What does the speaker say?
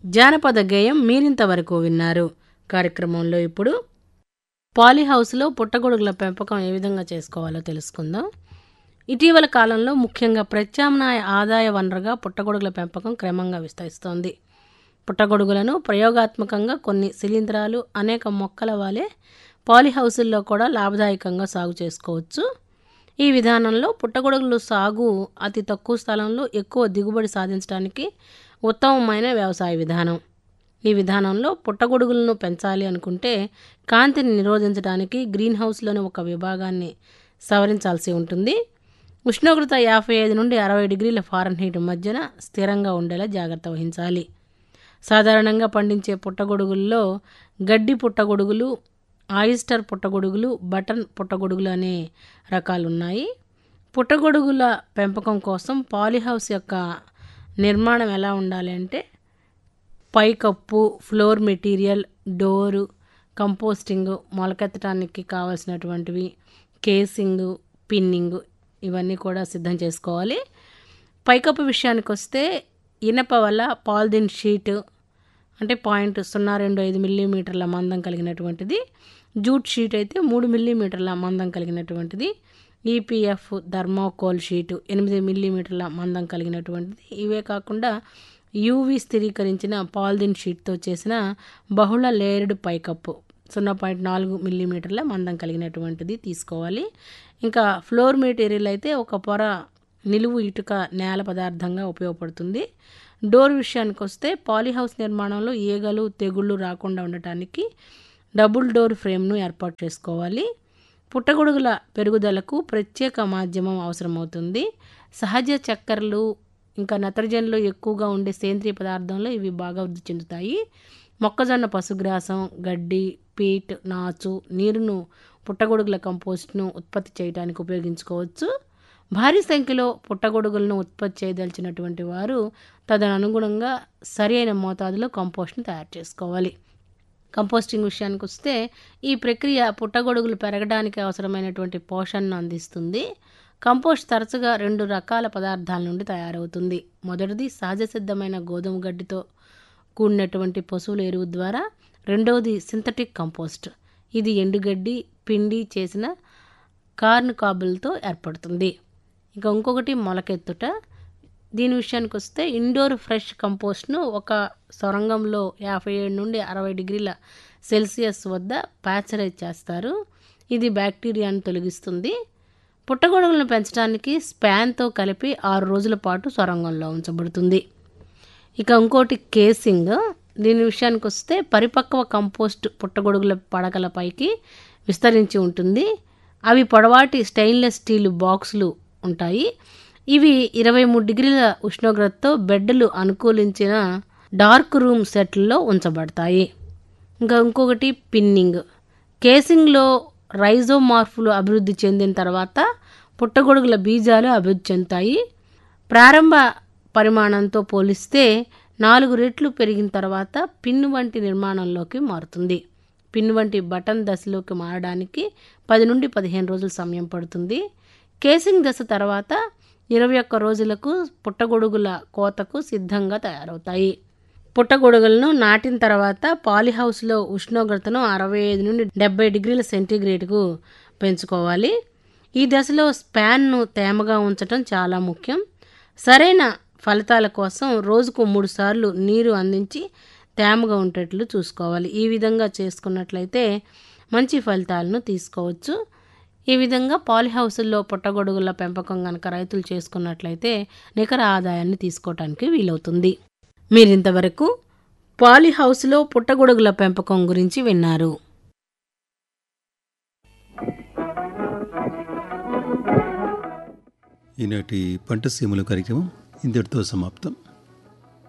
జానపద గేయం మీరింతవరకు విన్నారు కార్యక్రమంలో ఇప్పుడు పాలీహౌస్లో పుట్టగొడుగుల పెంపకం ఏ విధంగా చేసుకోవాలో తెలుసుకుందాం ఇటీవల కాలంలో ముఖ్యంగా ప్రత్యామ్నాయ ఆదాయ వనరుగా పుట్టగొడుగుల పెంపకం క్రమంగా విస్తరిస్తోంది పుట్టగొడుగులను ప్రయోగాత్మకంగా కొన్ని శిలీంధ్రాలు అనేక మొక్కల వాలే పాలీహౌసుల్లో కూడా లాభదాయకంగా సాగు చేసుకోవచ్చు ఈ విధానంలో పుట్టగొడుగులు సాగు అతి తక్కువ స్థలంలో ఎక్కువ దిగుబడి సాధించడానికి ఉత్తమమైన వ్యవసాయ విధానం ఈ విధానంలో పుట్టగొడుగులను పెంచాలి అనుకుంటే కాంతిని నిరోధించడానికి గ్రీన్ హౌస్లోని ఒక విభాగాన్ని సవరించాల్సి ఉంటుంది ఉష్ణోగ్రత యాభై ఐదు నుండి అరవై డిగ్రీల ఫారెన్హీట్ మధ్యన స్థిరంగా ఉండేలా జాగ్రత్త వహించాలి సాధారణంగా పండించే పుట్టగొడుగుల్లో గడ్డి పుట్టగొడుగులు ఆయిస్టర్ పుట్టగొడుగులు బటన్ పుట్టగొడుగులు అనే రకాలు ఉన్నాయి పుట్టగొడుగుల పెంపకం కోసం పాలీహౌస్ యొక్క నిర్మాణం ఎలా ఉండాలి అంటే పైకప్పు ఫ్లోర్ మెటీరియల్ డోరు కంపోస్టింగ్ మొలకెత్తడానికి కావాల్సినటువంటివి కేసింగ్ పిన్నింగ్ ఇవన్నీ కూడా సిద్ధం చేసుకోవాలి పైకప్పు విషయానికి వస్తే ఇనప వల్ల పాలిథిన్ షీట్ అంటే పాయింట్ సున్నా రెండు ఐదు మిల్లీమీటర్ల మందం కలిగినటువంటిది జూట్ షీట్ అయితే మూడు మిల్లీమీటర్ల మందం కలిగినటువంటిది ఈపీఎఫ్ థర్మోకోల్ షీటు ఎనిమిది మిల్లీమీటర్ల మందం కలిగినటువంటిది ఇవే కాకుండా యూవి స్థిరీకరించిన పాలిథిన్ షీట్తో చేసిన బహుళ లేయర్డ్ పైకప్పు సున్నా పాయింట్ నాలుగు మిల్లీమీటర్ల మందం కలిగినటువంటిది తీసుకోవాలి ఇంకా ఫ్లోర్ మెటీరియల్ అయితే ఒక పొర నిలువు ఇటుక నేల పదార్థంగా ఉపయోగపడుతుంది డోర్ విషయానికి వస్తే పాలీహౌస్ నిర్మాణంలో ఈగలు తెగుళ్ళు రాకుండా ఉండటానికి డబుల్ డోర్ ఫ్రేమ్ను ఏర్పాటు చేసుకోవాలి పుట్టగొడుగుల పెరుగుదలకు ప్రత్యేక మాధ్యమం అవసరమవుతుంది సహజ చక్కెరలు ఇంకా నత్రజనిలో ఎక్కువగా ఉండే సేంద్రియ పదార్థంలో ఇవి బాగా వృద్ధి చెందుతాయి మొక్కజొన్న పశుగ్రాసం గడ్డి పీట్ నాచు నీరును పుట్టగొడుగుల కంపోస్ట్ను ఉత్పత్తి చేయడానికి ఉపయోగించుకోవచ్చు భారీ సంఖ్యలో పుట్టగొడుగులను ఉత్పత్తి చేయదలిచినటువంటి వారు తదనుగుణంగా సరి అయిన మోతాదులో కంపోస్ట్ను తయారు చేసుకోవాలి కంపోస్టింగ్ విషయానికి వస్తే ఈ ప్రక్రియ పుట్టగొడుగులు పెరగడానికి అవసరమైనటువంటి పోషణను అందిస్తుంది కంపోస్ట్ తరచుగా రెండు రకాల పదార్థాల నుండి తయారవుతుంది మొదటిది సహజ సిద్ధమైన గోధుమ గడ్డితో కూడినటువంటి పశువుల ఎరువు ద్వారా రెండవది సింథటిక్ కంపోస్ట్ ఇది ఎండుగడ్డి పిండి చేసిన కార్న్ కాబులతో ఏర్పడుతుంది ఇక ఇంకొకటి మొలకెత్తుట దీని విషయానికి వస్తే ఇండోర్ ఫ్రెష్ కంపోస్ట్ను ఒక సొరంగంలో యాభై ఏడు నుండి అరవై డిగ్రీల సెల్సియస్ వద్ద ప్యాచరైజ్ చేస్తారు ఇది బ్యాక్టీరియాను తొలగిస్తుంది పుట్టగొడుగులను పెంచడానికి స్పాన్తో కలిపి ఆరు రోజుల పాటు సొరంగంలో ఉంచబడుతుంది ఇక ఇంకోటి కేసింగ్ దీని విషయానికి వస్తే పరిపక్వ కంపోస్ట్ పుట్టగొడుగుల పడకలపైకి విస్తరించి ఉంటుంది అవి పొడవాటి స్టెయిన్లెస్ స్టీల్ బాక్సులు ఉంటాయి ఇవి ఇరవై మూడు డిగ్రీల ఉష్ణోగ్రతతో బెడ్లు అనుకూలించిన డార్క్ రూమ్ సెట్లో ఉంచబడతాయి ఇంకా ఇంకొకటి పిన్నింగ్ కేసింగ్లో రైజోమార్ఫ్లు అభివృద్ధి చెందిన తర్వాత పుట్టగొడుగుల బీజాలు అభివృద్ధి చెందుతాయి ప్రారంభ పరిమాణంతో పోలిస్తే నాలుగు రెట్లు పెరిగిన తర్వాత పిన్ను వంటి నిర్మాణంలోకి మారుతుంది పిన్ను వంటి బటన్ దశలోకి మారడానికి పది నుండి పదిహేను రోజుల సమయం పడుతుంది కేసింగ్ దశ తర్వాత ఇరవై ఒక్క రోజులకు పుట్టగొడుగుల కోతకు సిద్ధంగా తయారవుతాయి పుట్టగొడుగులను నాటిన తర్వాత పాలీహౌస్లో ఉష్ణోగ్రతను అరవై ఐదు నుండి డెబ్బై డిగ్రీల సెంటీగ్రేడ్కు పెంచుకోవాలి ఈ దశలో స్పాన్ను తేమగా ఉంచడం చాలా ముఖ్యం సరైన ఫలితాల కోసం రోజుకు మూడు సార్లు నీరు అందించి తేమగా ఉండేట్లు చూసుకోవాలి ఈ విధంగా చేసుకున్నట్లయితే మంచి ఫలితాలను తీసుకోవచ్చు ఈ విధంగా పాలిహౌసుల్లో పుట్టగొడుగుల పెంపకం కనుక రైతులు చేసుకున్నట్లయితే నికర ఆదాయాన్ని తీసుకోవటానికి వీలవుతుంది మీరింతవరకు పాలిహౌస్లో పుట్టగొడుగుల పెంపకం గురించి విన్నారు ఈనాటి పంట సీమల కార్యక్రమం ఇంతటితో సమాప్తం